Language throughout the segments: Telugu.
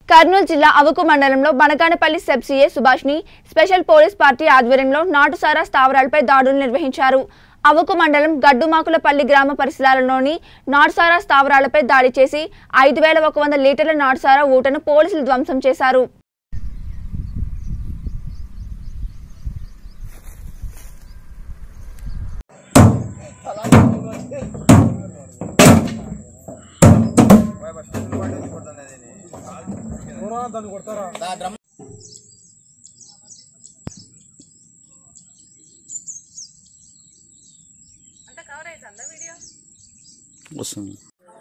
కర్నూలు జిల్లా అవకు మండలంలో బనగానపల్లి సెబ్ సీఏ సుభాష్ని స్పెషల్ పోలీస్ పార్టీ ఆధ్వర్యంలో నాటుసారా స్థావరాలపై దాడులు నిర్వహించారు అవకు మండలం గడ్డుమాకులపల్లి గ్రామ పరిసరాలలోని నాటుసారా స్థావరాలపై దాడి చేసి ఐదు వేల ఒక వంద లీటర్ల నాటుసారా ఊటను పోలీసులు ధ్వంసం చేశారు వస్తుంది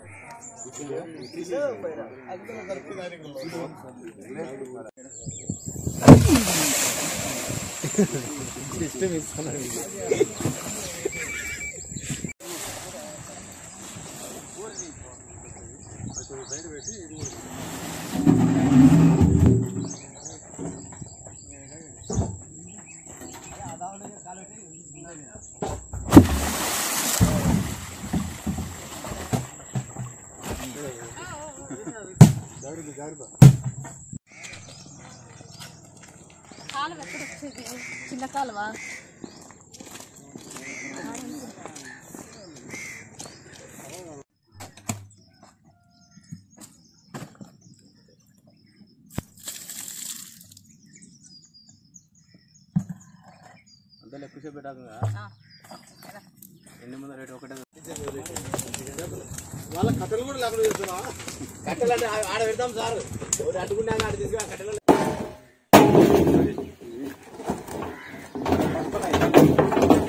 కాలువ ఎక్కడ వచ్చేది చిన్న కాలువ అంతలో ఎక్కువసేపు పెట్టాక ఎన్ని ముందు రేటు ఒకటే వాళ్ళ కట్టెలు కూడా లేకుండా కట్టెలు అంటే ఆడ పెడతాం సార్ అడ్డుకున్నాక ఆడ తీసుకుని కట్టెలు